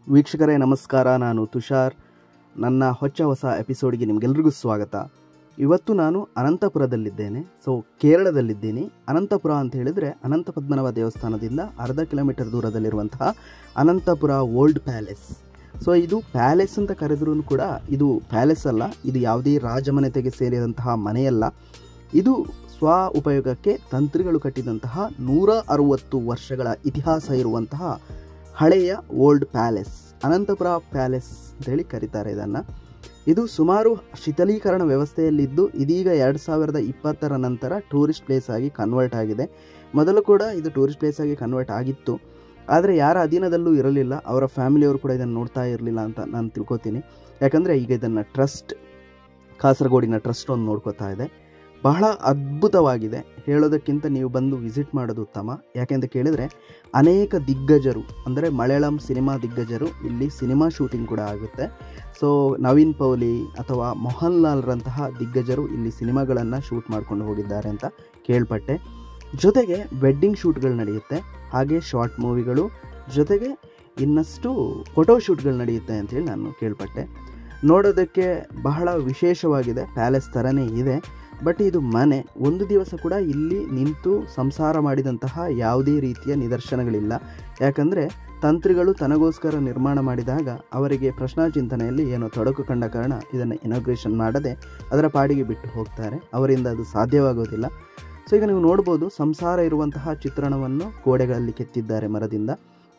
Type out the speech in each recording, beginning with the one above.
ವೀಕ್ಷಕರೇ ನಮಸ್ಕಾರ ನಾನು ತುಷಾರ್ ನನ್ನ ಹೊಚ್ಚ ಹೊಸ ಎಪಿಸೋಡ್ಗೆ ನಿಮಗೆಲ್ರಿಗೂ ಸ್ವಾಗತ ಇವತ್ತು ನಾನು ಅನಂತಪುರದಲ್ಲಿದ್ದೇನೆ ಸೊ ಕೇರಳದಲ್ಲಿದ್ದೀನಿ ಅನಂತಪುರ ಅಂತ ಹೇಳಿದರೆ ಅನಂತ ಪದ್ಮನಾಭ ದೇವಸ್ಥಾನದಿಂದ ಅರ್ಧ ಕಿಲೋಮೀಟರ್ ದೂರದಲ್ಲಿರುವಂತಹ ಅನಂತಪುರ ಓಲ್ಡ್ ಪ್ಯಾಲೇಸ್ ಸೊ ಇದು ಪ್ಯಾಲೇಸ್ ಅಂತ ಕರೆದ್ರೂ ಕೂಡ ಇದು ಪ್ಯಾಲೇಸ್ ಅಲ್ಲ ಇದು ಯಾವುದೇ ರಾಜಮನೆತೆಗೆ ಸೇರಿದಂತಹ ಮನೆಯಲ್ಲ ಇದು ಸ್ವ ಉಪಯೋಗಕ್ಕೆ ತಂತ್ರಿಗಳು ಕಟ್ಟಿದಂತಹ ನೂರ ಅರುವತ್ತು ವರ್ಷಗಳ ಇತಿಹಾಸ ಇರುವಂತಹ ಹಳೆಯ ಓಲ್ಡ್ ಪ್ಯಾಲೇಸ್ ಅನಂತಪುರ ಪ್ಯಾಲೇಸ್ ಅಂತೇಳಿ ಕರೀತಾರೆ ಇದನ್ನು ಇದು ಸುಮಾರು ಶಿಥಲೀಕರಣ ವ್ಯವಸ್ಥೆಯಲ್ಲಿದ್ದು ಇದೀಗ ಎರಡು ಸಾವಿರದ ಇಪ್ಪತ್ತರ ನಂತರ ಟೂರಿಸ್ಟ್ ಪ್ಲೇಸ್ ಆಗಿ ಕನ್ವರ್ಟ್ ಆಗಿದೆ ಮೊದಲು ಕೂಡ ಇದು ಟೂರಿಸ್ಟ್ ಪ್ಲೇಸ್ ಆಗಿ ಕನ್ವರ್ಟ್ ಆಗಿತ್ತು ಆದರೆ ಯಾರ ಅಧೀನದಲ್ಲೂ ಇರಲಿಲ್ಲ ಅವರ ಫ್ಯಾಮಿಲಿಯವರು ಕೂಡ ಇದನ್ನು ನೋಡ್ತಾ ಇರಲಿಲ್ಲ ಅಂತ ನಾನು ತಿಳ್ಕೊತೀನಿ ಯಾಕಂದರೆ ಈಗ ಇದನ್ನು ಟ್ರಸ್ಟ್ ಕಾಸರಗೋಡಿನ ಟ್ರಸ್ಟ್ ಒಂದು ನೋಡ್ಕೋತಾ ಇದೆ ಬಹಳ ಅದ್ಭುತವಾಗಿದೆ ಹೇಳೋದಕ್ಕಿಂತ ನೀವು ಬಂದು ವಿಸಿಟ್ ಮಾಡೋದು ಉತ್ತಮ ಯಾಕೆಂತ ಕೇಳಿದರೆ ಅನೇಕ ದಿಗ್ಗಜರು ಅಂದರೆ ಮಲಯಾಳಂ ಸಿನಿಮಾ ದಿಗ್ಗಜರು ಇಲ್ಲಿ ಸಿನಿಮಾ ಶೂಟಿಂಗ್ ಕೂಡ ಆಗುತ್ತೆ ಸೊ ನವೀನ್ ಪೌಲಿ ಅಥವಾ ಮೋಹನ್ ಲಾಲ್ರಂತಹ ದಿಗ್ಗಜರು ಇಲ್ಲಿ ಸಿನಿಮಾಗಳನ್ನು ಶೂಟ್ ಮಾಡ್ಕೊಂಡು ಹೋಗಿದ್ದಾರೆ ಅಂತ ಕೇಳ್ಪಟ್ಟೆ ಜೊತೆಗೆ ವೆಡ್ಡಿಂಗ್ ಶೂಟ್ಗಳು ನಡೆಯುತ್ತೆ ಹಾಗೆ ಶಾರ್ಟ್ ಮೂವಿಗಳು ಜೊತೆಗೆ ಇನ್ನಷ್ಟು ಫೋಟೋ ಶೂಟ್ಗಳು ನಡೆಯುತ್ತೆ ಅಂತೇಳಿ ನಾನು ಕೇಳ್ಪಟ್ಟೆ ನೋಡೋದಕ್ಕೆ ಬಹಳ ವಿಶೇಷವಾಗಿದೆ ಪ್ಯಾಲೇಸ್ ಥರನೇ ಇದೆ ಬಟ್ ಇದು ಮನೆ ಒಂದು ದಿವಸ ಕೂಡ ಇಲ್ಲಿ ನಿಂತು ಸಂಸಾರ ಮಾಡಿದಂತಹ ಯಾವುದೇ ರೀತಿಯ ನಿದರ್ಶನಗಳಿಲ್ಲ ಯಾಕಂದರೆ ತಂತ್ರಿಗಳು ತನಗೋಸ್ಕರ ನಿರ್ಮಾಣ ಮಾಡಿದಾಗ ಅವರಿಗೆ ಪ್ರಶ್ನಾ ಚಿಂತನೆಯಲ್ಲಿ ಏನೋ ತೊಡಕು ಕಂಡ ಕಾರಣ ಇದನ್ನು ಇನಾಗ್ರೇಷನ್ ಮಾಡದೆ ಅದರ ಪಾಡಿಗೆ ಬಿಟ್ಟು ಹೋಗ್ತಾರೆ ಅವರಿಂದ ಅದು ಸಾಧ್ಯವಾಗೋದಿಲ್ಲ ಸೊ ಈಗ ನೀವು ನೋಡ್ಬೋದು ಸಂಸಾರ ಇರುವಂತಹ ಚಿತ್ರಣವನ್ನು ಗೋಡೆಗಳಲ್ಲಿ ಕೆತ್ತಿದ್ದಾರೆ ಮರದಿಂದ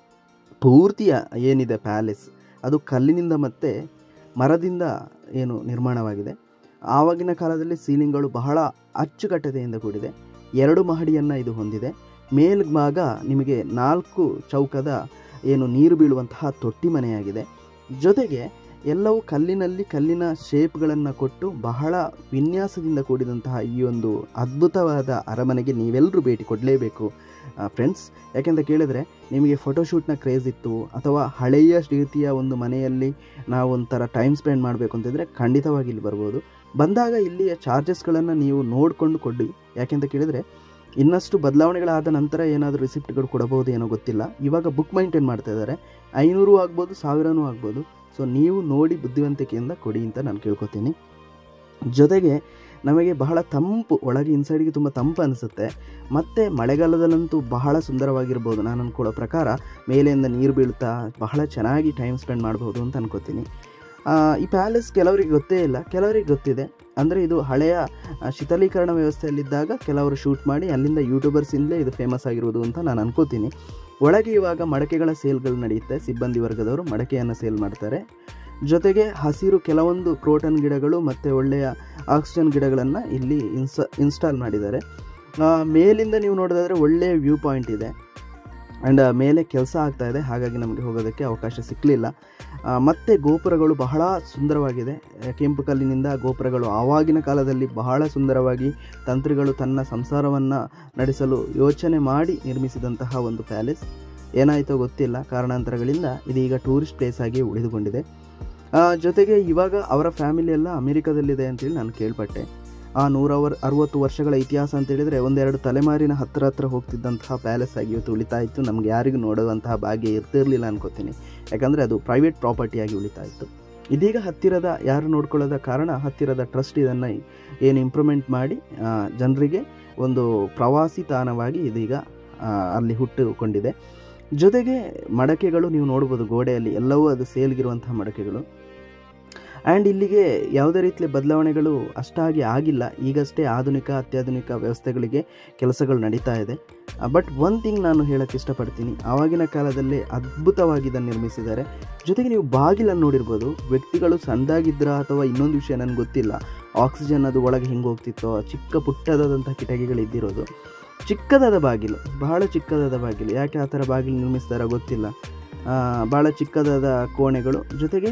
ಪೂರ್ತಿಯ ಏನಿದೆ ಪ್ಯಾಲೇಸ್ ಅದು ಕಲ್ಲಿನಿಂದ ಮತ್ತು ಮರದಿಂದ ಏನು ನಿರ್ಮಾಣವಾಗಿದೆ ಆವಾಗಿನ ಕಾಲದಲ್ಲಿ ಸೀಲಿಂಗ್ಗಳು ಬಹಳ ಅಚ್ಚುಕಟ್ಟತೆಯಿಂದ ಕೂಡಿದೆ ಎರಡು ಮಹಡಿಯನ್ನು ಇದು ಹೊಂದಿದೆ ಮೇಲ್ಭಾಗ ನಿಮಗೆ ನಾಲ್ಕು ಚೌಕದ ಏನು ನೀರು ಬೀಳುವಂತಹ ತೊಟ್ಟಿ ಮನೆಯಾಗಿದೆ ಜೊತೆಗೆ ಎಲ್ಲವೂ ಕಲ್ಲಿನಲ್ಲಿ ಕಲ್ಲಿನ ಶೇಪ್ಗಳನ್ನು ಕೊಟ್ಟು ಬಹಳ ವಿನ್ಯಾಸದಿಂದ ಕೂಡಿದಂತಹ ಈ ಒಂದು ಅದ್ಭುತವಾದ ಅರಮನೆಗೆ ನೀವೆಲ್ಲರೂ ಭೇಟಿ ಕೊಡಲೇಬೇಕು ಫ್ರೆಂಡ್ಸ್ ಯಾಕೆಂತ ಕೇಳಿದರೆ ನಿಮಗೆ ಫೋಟೋಶೂಟ್ನ ಕ್ರೇಜ್ ಇತ್ತು ಅಥವಾ ಹಳೆಯ ರೀತಿಯ ಒಂದು ಮನೆಯಲ್ಲಿ ನಾವು ಒಂಥರ ಟೈಮ್ ಸ್ಪೆಂಡ್ ಮಾಡಬೇಕು ಅಂತಿದ್ರೆ ಖಂಡಿತವಾಗಿ ಇಲ್ಲಿ ಬರ್ಬೋದು ಬಂದಾಗ ಇಲ್ಲಿಯ ಚಾರ್ಜಸ್ಗಳನ್ನು ನೀವು ನೋಡಿಕೊಂಡು ಕೊಡಿ ಯಾಕೆಂತ ಕೇಳಿದರೆ ಇನ್ನಷ್ಟು ಬದಲಾವಣೆಗಳಾದ ನಂತರ ಏನಾದರೂ ರಿಸಿಪ್ಟ್ಗಳು ಕೊಡಬಹುದು ಏನೋ ಗೊತ್ತಿಲ್ಲ ಇವಾಗ ಬುಕ್ ಮೈಂಟೈನ್ ಮಾಡ್ತಾ ಇದ್ದಾರೆ ಐನೂರು ಆಗ್ಬೋದು ಸಾವಿರನೂ ಆಗ್ಬೋದು ಸೊ ನೀವು ನೋಡಿ ಬುದ್ಧಿವಂತಿಕೆಯಿಂದ ಕೊಡಿ ಅಂತ ನಾನು ಕೇಳ್ಕೊತೀನಿ ಜೊತೆಗೆ ನಮಗೆ ಬಹಳ ತಂಪು ಒಳಗೆ ಇನ್ಸೈಡ್ಗೆ ತುಂಬ ತಂಪು ಅನಿಸುತ್ತೆ ಮತ್ತು ಮಳೆಗಾಲದಲ್ಲಂತೂ ಬಹಳ ಸುಂದರವಾಗಿರ್ಬೋದು ನಾನು ಅಂದ್ಕೊಳ್ಳೋ ಪ್ರಕಾರ ಮೇಲೆಯಿಂದ ನೀರು ಬೀಳ್ತಾ ಬಹಳ ಚೆನ್ನಾಗಿ ಟೈಮ್ ಸ್ಪೆಂಡ್ ಮಾಡ್ಬೋದು ಅಂತ ಅನ್ಕೋತೀನಿ ಈ ಪ್ಯಾಲೇಸ್ ಕೆಲವರಿಗೆ ಗೊತ್ತೇ ಇಲ್ಲ ಕೆಲವರಿಗೆ ಗೊತ್ತಿದೆ ಅಂದರೆ ಇದು ಹಳೆಯ ಶಿಥಲೀಕರಣ ವ್ಯವಸ್ಥೆಯಲ್ಲಿದ್ದಾಗ ಕೆಲವರು ಶೂಟ್ ಮಾಡಿ ಅಲ್ಲಿಂದ ಯೂಟ್ಯೂಬರ್ಸಿಂದಲೇ ಇದು ಫೇಮಸ್ ಆಗಿರುವುದು ಅಂತ ನಾನು ಅನ್ಕೋತೀನಿ ಒಳಗೆ ಇವಾಗ ಮಡಕೆಗಳ ಸೇಲ್ಗಳು ನಡೆಯುತ್ತೆ ಸಿಬ್ಬಂದಿ ವರ್ಗದವರು ಮಡಕೆಯನ್ನು ಸೇಲ್ ಮಾಡ್ತಾರೆ ಜೊತೆಗೆ ಹಸಿರು ಕೆಲವೊಂದು ಕ್ರೋಟನ್ ಗಿಡಗಳು ಮತ್ತು ಒಳ್ಳೆಯ ಆಕ್ಸಿಜನ್ ಗಿಡಗಳನ್ನು ಇಲ್ಲಿ ಇನ್ಸ ಇನ್ಸ್ಟಾಲ್ ಮಾಡಿದ್ದಾರೆ ಮೇಲಿಂದ ನೀವು ನೋಡೋದಾದರೆ ಒಳ್ಳೆಯ ವ್ಯೂ ಪಾಯಿಂಟ್ ಇದೆ ಆ್ಯಂಡ್ ಮೇಲೆ ಕೆಲಸ ಆಗ್ತಾ ಇದೆ ಹಾಗಾಗಿ ನಮಗೆ ಹೋಗೋದಕ್ಕೆ ಅವಕಾಶ ಸಿಕ್ಕಲಿಲ್ಲ ಮತ್ತು ಗೋಪುರಗಳು ಬಹಳ ಸುಂದರವಾಗಿದೆ ಕೆಂಪು ಕಲ್ಲಿನಿಂದ ಗೋಪುರಗಳು ಆವಾಗಿನ ಕಾಲದಲ್ಲಿ ಬಹಳ ಸುಂದರವಾಗಿ ತಂತ್ರಿಗಳು ತನ್ನ ಸಂಸಾರವನ್ನು ನಡೆಸಲು ಯೋಚನೆ ಮಾಡಿ ನಿರ್ಮಿಸಿದಂತಹ ಒಂದು ಪ್ಯಾಲೇಸ್ ಏನಾಯಿತೋ ಗೊತ್ತಿಲ್ಲ ಕಾರಣಾಂತರಗಳಿಂದ ಇದೀಗ ಟೂರಿಸ್ಟ್ ಪ್ಲೇಸ್ ಆಗಿ ಉಳಿದುಕೊಂಡಿದೆ ಜೊತೆಗೆ ಇವಾಗ ಅವರ ಫ್ಯಾಮಿಲಿ ಎಲ್ಲ ಅಮೆರಿಕದಲ್ಲಿದೆ ಅಂತೇಳಿ ನಾನು ಕೇಳ್ಪಟ್ಟೆ ಆ ನೂರವರ್ ಅರುವತ್ತು ವರ್ಷಗಳ ಇತಿಹಾಸ ಅಂತೇಳಿದರೆ ಒಂದೆರಡು ತಲೆಮಾರಿನ ಹತ್ತಿರ ಹತ್ರ ಹೋಗ್ತಿದ್ದಂತಹ ಪ್ಯಾಲೇಸ್ ಆಗಿ ಇವತ್ತು ಉಳಿತಾ ಇತ್ತು ನಮ್ಗೆ ಯಾರಿಗೂ ನೋಡುವಂತಹ ಭಾಗ್ಯ ಇರ್ತಿರಲಿಲ್ಲ ಅನ್ಕೋತೀನಿ ಯಾಕಂದರೆ ಅದು ಪ್ರೈವೇಟ್ ಪ್ರಾಪರ್ಟಿಯಾಗಿ ಉಳಿತಾ ಇತ್ತು ಇದೀಗ ಹತ್ತಿರದ ಯಾರು ನೋಡ್ಕೊಳ್ಳೋದ ಕಾರಣ ಹತ್ತಿರದ ಟ್ರಸ್ಟ್ ಇದನ್ನು ಏನು ಇಂಪ್ರೂವ್ಮೆಂಟ್ ಮಾಡಿ ಜನರಿಗೆ ಒಂದು ಪ್ರವಾಸಿ ತಾಣವಾಗಿ ಇದೀಗ ಅಲ್ಲಿ ಹುಟ್ಟುಕೊಂಡಿದೆ ಜೊತೆಗೆ ಮಡಕೆಗಳು ನೀವು ನೋಡ್ಬೋದು ಗೋಡೆಯಲ್ಲಿ ಎಲ್ಲವೂ ಅದು ಸೇಲ್ಗಿರುವಂತಹ ಮಡಕೆಗಳು ಆ್ಯಂಡ್ ಇಲ್ಲಿಗೆ ಯಾವುದೇ ರೀತಿಯ ಬದಲಾವಣೆಗಳು ಅಷ್ಟಾಗಿ ಆಗಿಲ್ಲ ಈಗಷ್ಟೇ ಆಧುನಿಕ ಅತ್ಯಾಧುನಿಕ ವ್ಯವಸ್ಥೆಗಳಿಗೆ ಕೆಲಸಗಳು ನಡೀತಾ ಇದೆ ಬಟ್ ಒನ್ ಥಿಂಗ್ ನಾನು ಹೇಳೋಕ್ಕೆ ಇಷ್ಟಪಡ್ತೀನಿ ಆವಾಗಿನ ಕಾಲದಲ್ಲಿ ಅದ್ಭುತವಾಗಿ ಇದನ್ನು ನಿರ್ಮಿಸಿದ್ದಾರೆ ಜೊತೆಗೆ ನೀವು ಬಾಗಿಲನ್ನು ನೋಡಿರ್ಬೋದು ವ್ಯಕ್ತಿಗಳು ಸಣ್ಣದಾಗಿದ್ದರ ಅಥವಾ ಇನ್ನೊಂದು ವಿಷಯ ನನಗೆ ಗೊತ್ತಿಲ್ಲ ಆಕ್ಸಿಜನ್ ಅದು ಒಳಗೆ ಹಿಂಗೆ ಹೋಗ್ತಿತ್ತೋ ಚಿಕ್ಕ ಪುಟ್ಟದಾದಂಥ ಕಿಟಕಿಗಳು ಇದ್ದಿರೋದು ಚಿಕ್ಕದಾದ ಬಾಗಿಲು ಬಹಳ ಚಿಕ್ಕದಾದ ಬಾಗಿಲು ಯಾಕೆ ಆ ಥರ ಬಾಗಿಲು ನಿರ್ಮಿಸ್ತಾರೋ ಗೊತ್ತಿಲ್ಲ ಭಾಳ ಚಿಕ್ಕದಾದ ಕೋಣೆಗಳು ಜೊತೆಗೆ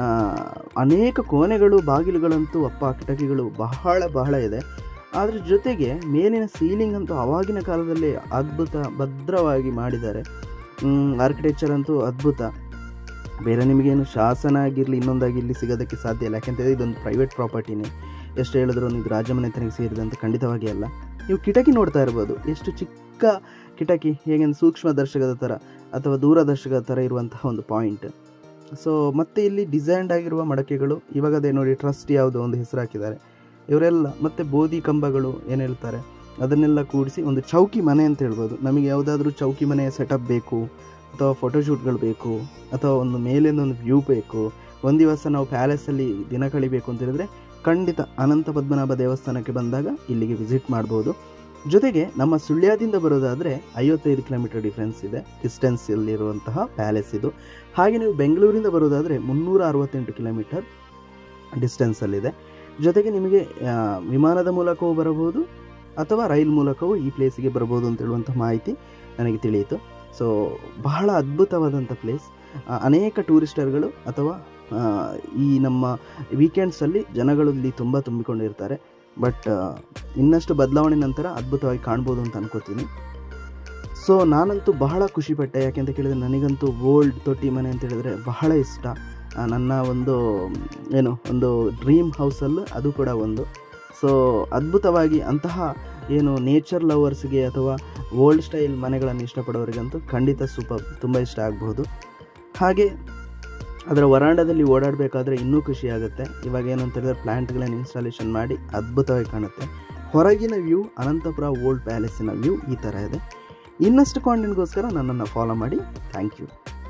ಅನೇಕ ಕೋಣೆಗಳು ಬಾಗಿಲುಗಳಂತೂ ಅಪ್ಪ ಕಿಟಕಿಗಳು ಬಹಳ ಬಹಳ ಇದೆ ಅದ್ರ ಜೊತೆಗೆ ಮೇಲಿನ ಸೀಲಿಂಗ್ ಅಂತೂ ಆವಾಗಿನ ಕಾಲದಲ್ಲಿ ಅದ್ಭುತ ಭದ್ರವಾಗಿ ಮಾಡಿದ್ದಾರೆ ಆರ್ಕಿಟೆಕ್ಚರ್ ಅಂತೂ ಅದ್ಭುತ ಬೇರೆ ನಿಮಗೇನು ಶಾಸನ ಆಗಿರಲಿ ಇನ್ನೊಂದಾಗಿರಲಿ ಸಿಗೋದಕ್ಕೆ ಸಾಧ್ಯ ಇಲ್ಲ ಯಾಕೆಂತಂದರೆ ಇದೊಂದು ಪ್ರೈವೇಟ್ ಪ್ರಾಪರ್ಟಿನೇ ಎಷ್ಟು ಹೇಳಿದ್ರು ಇದು ರಾಜಮನೆತನಿಗೆ ಸೇರಿದಂತೆ ಖಂಡಿತವಾಗಿ ಅಲ್ಲ ನೀವು ಕಿಟಕಿ ನೋಡ್ತಾ ಇರ್ಬೋದು ಎಷ್ಟು ಚಿಕ್ಕ ಕಿಟಕಿ ಹೇಗೆಂದ್ರೆ ಸೂಕ್ಷ್ಮ ದರ್ಶಕದ ಥರ ಅಥವಾ ದೂರದರ್ಶಕದ ಥರ ಇರುವಂತಹ ಒಂದು ಪಾಯಿಂಟ್ ಸೊ ಮತ್ತೆ ಇಲ್ಲಿ ಡಿಸೈನ್ಡ್ ಆಗಿರುವ ಮಡಕೆಗಳು ಇವಾಗ ಅದೇ ನೋಡಿ ಟ್ರಸ್ಟ್ ಯಾವುದೋ ಒಂದು ಹೆಸರು ಹಾಕಿದ್ದಾರೆ ಇವರೆಲ್ಲ ಮತ್ತೆ ಬೋಧಿ ಕಂಬಗಳು ಏನು ಹೇಳ್ತಾರೆ ಅದನ್ನೆಲ್ಲ ಕೂಡಿಸಿ ಒಂದು ಚೌಕಿ ಮನೆ ಅಂತ ಹೇಳ್ಬೋದು ನಮಗೆ ಯಾವುದಾದ್ರೂ ಚೌಕಿ ಮನೆಯ ಸೆಟಪ್ ಬೇಕು ಅಥವಾ ಫೋಟೋಶೂಟ್ಗಳು ಬೇಕು ಅಥವಾ ಒಂದು ಮೇಲಿಂದ ಒಂದು ವ್ಯೂ ಬೇಕು ಒಂದು ದಿವಸ ನಾವು ಪ್ಯಾಲೇಸಲ್ಲಿ ದಿನ ಕಳಿಬೇಕು ಅಂತ ಹೇಳಿದ್ರೆ ಖಂಡಿತ ಅನಂತ ಪದ್ಮನಾಭ ದೇವಸ್ಥಾನಕ್ಕೆ ಬಂದಾಗ ಇಲ್ಲಿಗೆ ವಿಸಿಟ್ ಮಾಡ್ಬೋದು ಜೊತೆಗೆ ನಮ್ಮ ಸುಳ್ಯದಿಂದ ಬರೋದಾದರೆ ಐವತ್ತೈದು ಕಿಲೋಮೀಟರ್ ಡಿಫ್ರೆನ್ಸ್ ಇದೆ ಡಿಸ್ಟೆನ್ಸಲ್ಲಿರುವಂತಹ ಪ್ಯಾಲೇಸ್ ಇದು ಹಾಗೆ ನೀವು ಬೆಂಗಳೂರಿಂದ ಬರೋದಾದರೆ ಮುನ್ನೂರ ಅರವತ್ತೆಂಟು ಕಿಲೋಮೀಟರ್ ಡಿಸ್ಟೆನ್ಸಲ್ಲಿದೆ ಜೊತೆಗೆ ನಿಮಗೆ ಆ, ವಿಮಾನದ ಮೂಲಕವೂ ಬರಬಹುದು ಅಥವಾ ರೈಲ್ ಮೂಲಕವೂ ಈ ಪ್ಲೇಸಿಗೆ ಬರ್ಬೋದು ಅಂತ ಹೇಳುವಂಥ ಮಾಹಿತಿ ನನಗೆ ತಿಳಿಯಿತು ಸೊ ಬಹಳ ಅದ್ಭುತವಾದಂಥ ಪ್ಲೇಸ್ ಅನೇಕ ಟೂರಿಸ್ಟರ್ಗಳು ಅಥವಾ ಆ, ಈ ನಮ್ಮ ವೀಕೆಂಡ್ಸಲ್ಲಿ ಜನಗಳು ಇಲ್ಲಿ ತುಂಬ ತುಂಬಿಕೊಂಡಿರ್ತಾರೆ ಬಟ್ ಇನ್ನಷ್ಟು ಬದಲಾವಣೆ ನಂತರ ಅದ್ಭುತವಾಗಿ ಕಾಣ್ಬೋದು ಅಂತ ಅನ್ಕೋತೀನಿ ಸೊ ನಾನಂತೂ ಬಹಳ ಖುಷಿಪಟ್ಟೆ ಯಾಕೆಂತ ಕೇಳಿದರೆ ನನಗಂತೂ ಓಲ್ಡ್ ತೊಟ್ಟಿ ಮನೆ ಅಂತ ಹೇಳಿದರೆ ಬಹಳ ಇಷ್ಟ ಆ, ನನ್ನ ಒಂದು ಏನು ಒಂದು ಡ್ರೀಮ್ ಹೌಸಲ್ಲೂ ಅದು ಕೂಡ ಒಂದು ಸೊ ಅದ್ಭುತವಾಗಿ ಅಂತಹ ಏನು ನೇಚರ್ ಲವರ್ಸ್ಗೆ ಅಥವಾ ಓಲ್ಡ್ ಸ್ಟೈಲ್ ಮನೆಗಳನ್ನು ಇಷ್ಟಪಡೋರಿಗಂತೂ ಖಂಡಿತ ಸೂಪರ್ ತುಂಬ ಇಷ್ಟ ಆಗಬಹುದು ಹಾಗೆ ಅದರ ವರಾಂಡದಲ್ಲಿ ಓಡಾಡಬೇಕಾದ್ರೆ ಇನ್ನೂ ಖುಷಿ ಆಗುತ್ತೆ ಇವಾಗ ಏನು ಅಂತ ಹೇಳಿದ್ರೆ ಪ್ಲ್ಯಾಂಟ್ಗಳನ್ನು ಇನ್ಸ್ಟಾಲೇಷನ್ ಮಾಡಿ ಅದ್ಭುತವಾಗಿ ಕಾಣುತ್ತೆ ಹೊರಗಿನ ವ್ಯೂ ಅನಂತಪುರ ಓಲ್ಡ್ ಪ್ಯಾಲೇಸಿನ ವ್ಯೂ ಈ ಥರ ಇದೆ ಇನ್ನಷ್ಟು ಕಾಂಟೆಂಟ್ಗೋಸ್ಕರ ನನ್ನನ್ನು ಫಾಲೋ ಮಾಡಿ ಥ್ಯಾಂಕ್ ಯು